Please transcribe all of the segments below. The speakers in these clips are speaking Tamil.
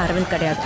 அரவிந்த் கிடையாது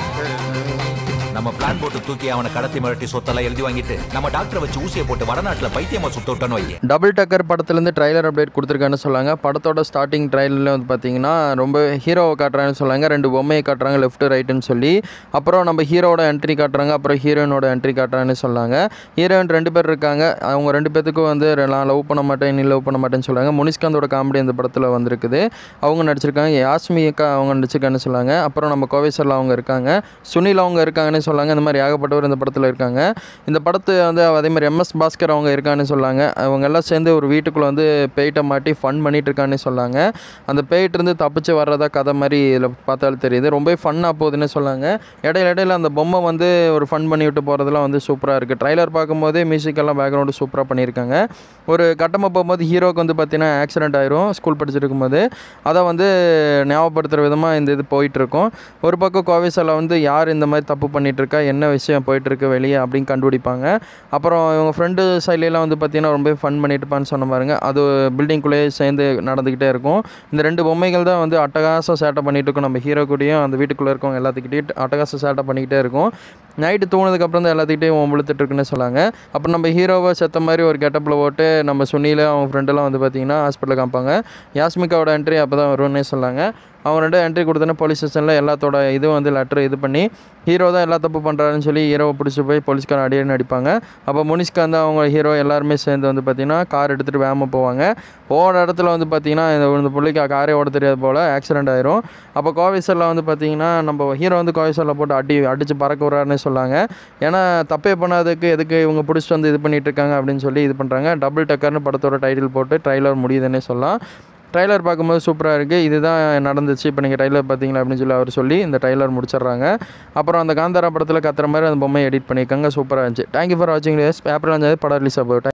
நம்ம பிளான் போட்டு தூக்கி அவனை கடத்தி மிரட்டி சொத்தெல்லாம் எழுதி வாங்கிட்டு நம்ம டாக்டரை வச்சு ஊசியை போட்டு வடநாட்டுல பைத்தியமா சுத்த விட்டோன்னு வையே டபுள் டக்கர் படத்துலேருந்து ட்ரைலர் அப்டேட் கொடுத்துருக்கான்னு சொல்லாங்க படத்தோட ஸ்டார்டிங் ட்ரைலரில் வந்து பார்த்தீங்கன்னா ரொம்ப ஹீரோவை காட்டுறாங்கன்னு சொல்லாங்க ரெண்டு பொம்மையை காட்டுறாங்க லெஃப்ட் ரைட்டுன்னு சொல்லி அப்புறம் நம்ம ஹீரோவோட என்ட்ரி காட்டுறாங்க அப்புறம் ஹீரோயினோட என்ட்ரி காட்டுறாங்கன்னு சொன்னாங்க ஹீரோயின் ரெண்டு பேர் இருக்காங்க அவங்க ரெண்டு பேத்துக்கும் வந்து நான் லவ் பண்ண மாட்டேன் நீ லவ் பண்ண மாட்டேன்னு சொல்லாங்க முனிஷ்காந்தோட காமெடி இந்த படத்தில் வந்திருக்குது அவங்க நடிச்சிருக்காங்க யாஸ்மி அக்கா அவங்க நடிச்சிருக்காங்கன்னு சொல்லாங்க அப்புறம் நம்ம கோவேஸ்வரில் அவங்க இருக்காங்க சுனில் அவங்க இருக்காங்கன்னு சொல்லாங்க இந்த மாதிரி ஏகப்பட்டவர் இந்த படத்தில் இருக்காங்க இந்த படத்து வந்து அதே மாதிரி எம்எஸ் பாஸ்கர் அவங்க இருக்கான்னு சொல்லாங்க அவங்க எல்லாம் சேர்ந்து ஒரு வீட்டுக்குள்ளே வந்து பேய்கிட்ட மாட்டி ஃபன் பண்ணிட்டு இருக்கான்னு சொல்லாங்க அந்த பேய்கிட்ட இருந்து தப்பிச்சு வர்றதா கதை மாதிரி இதில் பார்த்தாலும் தெரியுது ரொம்ப ஃபன்னாக போகுதுன்னு சொல்லாங்க இடையில இடையில அந்த பொம்மை வந்து ஒரு ஃபன் பண்ணி விட்டு போகிறதுலாம் வந்து சூப்பராக இருக்குது ட்ரைலர் பார்க்கும்போதே மியூசிக்கெல்லாம் பேக்ரவுண்டு சூப்பராக பண்ணியிருக்காங்க ஒரு கட்டமாக போகும்போது ஹீரோக்கு வந்து பார்த்தீங்கன்னா ஆக்சிடென்ட் ஆயிரும் ஸ்கூல் படிச்சுட்டு இருக்கும்போது அதை வந்து ஞாபகப்படுத்துகிற விதமாக இந்த இது போயிட்டுருக்கும் ஒரு பக்கம் கோவைசால வந்து யார் இந்த மாதிரி தப்பு பண்ணிட்டு இருக்கா என்ன விஷயம் போயிட்டுருக்கு வெளியே அப்படின்னு கண்டுபிடிப்பாங்க அப்புறம் இவங்க ஃப்ரெண்டு சைட்லலாம் வந்து பார்த்தீங்கன்னா ரொம்ப ஃபன் பண்ணிட்டு இருப்பான்னு சொன்ன பாருங்க அது பில்டிங்குள்ளேயே சேர்ந்து நடந்துக்கிட்டே இருக்கும் இந்த ரெண்டு பொம்மைகள் தான் வந்து அட்டகாசம் சேட்டை பண்ணிட்டு இருக்கும் நம்ம ஹீரோ கூடயும் அந்த வீட்டுக்குள்ளே இருக்கவங்க எல்லாத்துக்கிட்டையும் அட்டகாசம் சேட்டை பண்ணிக்கிட்டே இருக்கும் நைட்டு தூங்கினதுக்கப்புறம் தான் எல்லாத்துக்கிட்டையும் ஒம்பளுத்துட்டு இருக்குன்னு சொன்னாங்க அப்புறம் நம்ம ஹீரோவை செத்த மாதிரி ஒரு கெட்டப்பில் போட்டு நம்ம சுனில அவங்க ஃப்ரெண்டெல்லாம் வந்து பார்த்தீங்கன்னா ஹாஸ்பிட்டலில் காமிப்பாங்க யாஸ்மிகாவோட என்ட்ரி அப்போ தான் வரும்னே சொன்னாங்க அவங்க ரெண்டு என்ட்ரி கொடுத்தோன்னே போலீஸ் ஸ்டேஷனில் எல்லாத்தோட இதுவும் வந்து லெட்டர் இது பண்ணி ஹீரோ தான் எல்லா தப்பு பண்ணுறாருன்னு சொல்லி ஹீரோவை பிடிச்சி போய் போலீஸ்காரன் அடியேன்னு அடிப்பாங்க அப்போ முனிஷ்காந்த் அவங்க ஹீரோ எல்லாருமே சேர்ந்து வந்து பார்த்தீங்கன்னா கார் எடுத்துகிட்டு வேகமாக போவாங்க போகிற இடத்துல வந்து பார்த்தீங்கன்னா இந்த இந்த பிள்ளைக்கு காரே ஓட தெரியாது போல் ஆக்சிடென்ட் ஆயிரும் அப்போ கோவைசரில் வந்து பார்த்தீங்கன்னா நம்ம ஹீரோ வந்து கோவைசரில் போட்டு அடி அடித்து பறக்க விட்றாருன்னு சொன்னாங்க ஏன்னா தப்பே பண்ணாததுக்கு எதுக்கு இவங்க பிடிச்சிட்டு வந்து இது பண்ணிட்டு இருக்காங்க அப்படின்னு சொல்லி இது பண்ணுறாங்க டபுள் டக்கர்னு படத்தோட டைட்டில் போட்டு ட்ரைலர் முடியுதுன்னே சொல்லலாம் ட்ரைலர் பார்க்கும்போது சூப்பராக இருக்குது இதுதான் நடந்துச்சு இப்போ நீங்கள் ட்ரைலர் பார்த்தீங்களா அப்படின்னு சொல்லி அவர் சொல்லி இந்த ட்ரைலர் முடிச்சிடுறாங்க அப்புறம் அந்த காந்தாரா படத்தில் கத்துற மாதிரி அந்த பொம்மையை எடிட் பண்ணியிருக்காங்க சூப்பராக இருந்துச்சு தேங்க்யூ ஃபார் வாட்சிங் டேஸ் பேப்பர் வந்து படம் ரிலீஸ் ஆகும்